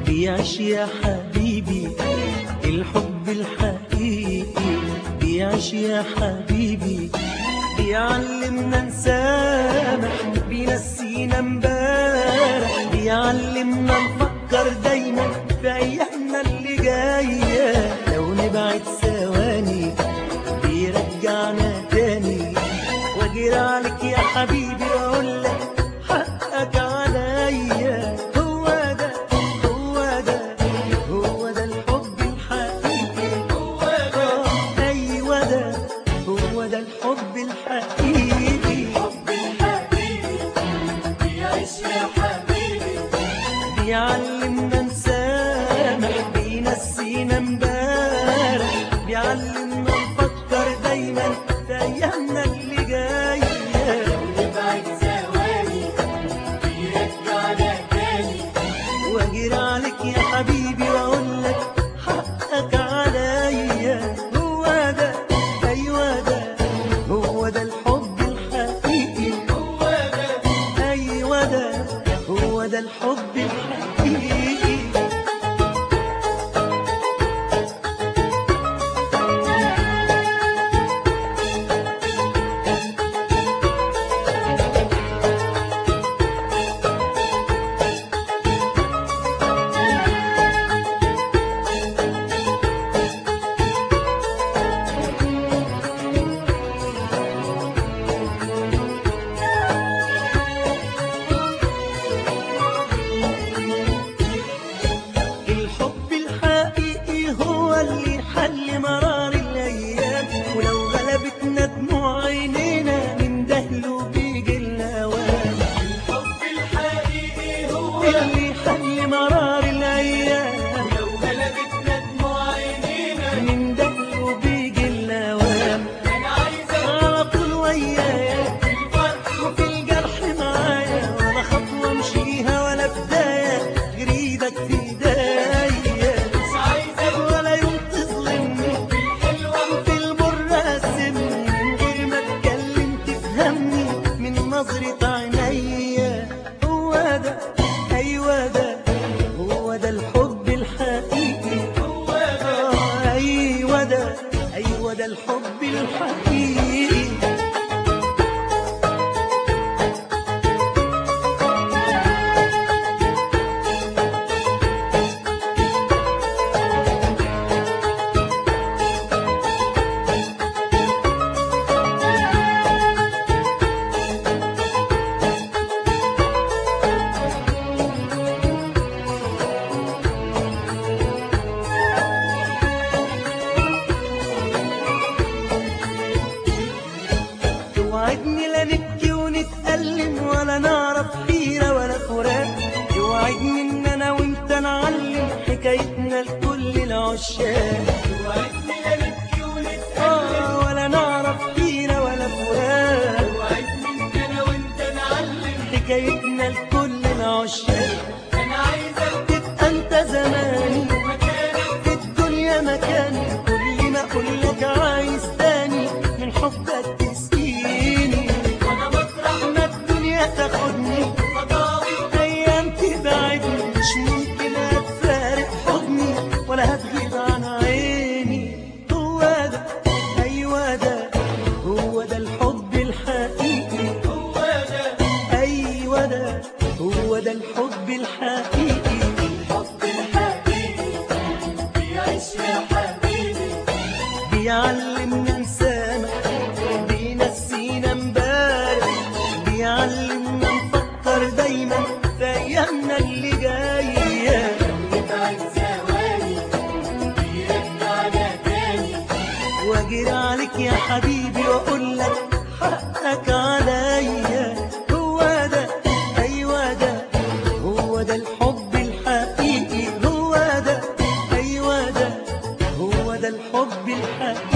بيعيش يا حبيبي الحب الحقيقي بيعيش يا حبيبي بيعلمنا نسامح بينسينا امبارح بيعلمنا نفكر دايما في ايامنا اللي جايه لو نبعد ثواني بيرجعنا تاني واجري عليك يا حبيبي واقول لك حقك عليا هو ده هو ده هو ده الحب الحقيقي هو ده ايوه ده هو ده الحب الحقيقي حب الحبيبي بيعيش يا حبيبي بيعلمنا نسامح بينسينا امبارح بيعلمنا نفكر دايما في ايامنا اللي جايه نبعد ثواني بيرجعنا تاني واجري عليك يا حبيبي واقول لك حقك عليا هو ده ايوه ده هو ده الحب الحقيقي هو ده ايوه ده هو ده الحب الحقيقي الحب الحقيقي هو اللي حل مرار الايام ولو غلبتنا دموع عينينا من دهله بيجي الاوان الحب الحقيقي هو اللي حل مرار الايام لو غلبتنا دموع عينينا من دهله بيجي الاوان انا عايزك على طول ويايا في الفرح وفي الجرح معايا ولا خطوه امشيها ولا بدايه غير ايدك في ايديا مش عايزك ولا يوم تظلمني في الحلوة وفي المر قسمني من غير ما اتكلم تفهمني من نظرة عينيا هو ده ايوه ده هو ده الحب الحقيقي هو ده آه، ايوه ده ايوه ده الحب الحقيقي توعدني لا نبكي ونتألم ولا نعرف حيرة ولا فراق توعدني ان انا وانت نعلم حكايتنا لكل العشاق وعدني لا نبكي ونتألم آه ولا نعرف حيرة ولا فراق وعدني ان انا وانت نعلم حكايتنا لكل العشاق انا عايزك تبقى انت زماني مكانك في الدنيا مكاني كل ما اقول لك عايز تاني من حبك تسقيني وانا مطرح ما الدنيا تاخدني فضاوي ايام تبعدني مش ممكن هتفارق حضني ولا هتغيب عن عيني هو ده ايوه ده هو ده الحب الحقيقي هو ده ايوه ده هو ده الحب الحقيقي حب الحبيبي بيعيش يا حبيبي بيعلمنا نسامح بينسينا امبارح بيعلمنا نفكر دايما في ايامنا اللي جايه نبعد ثواني بيرجعنا تاني واجري عليك يا حبيبي واقول لك حقك عليا هو ده ايوه ده هو ده الحب الحقيقي هو ده ايوه ده هو ده الحب الحقيقي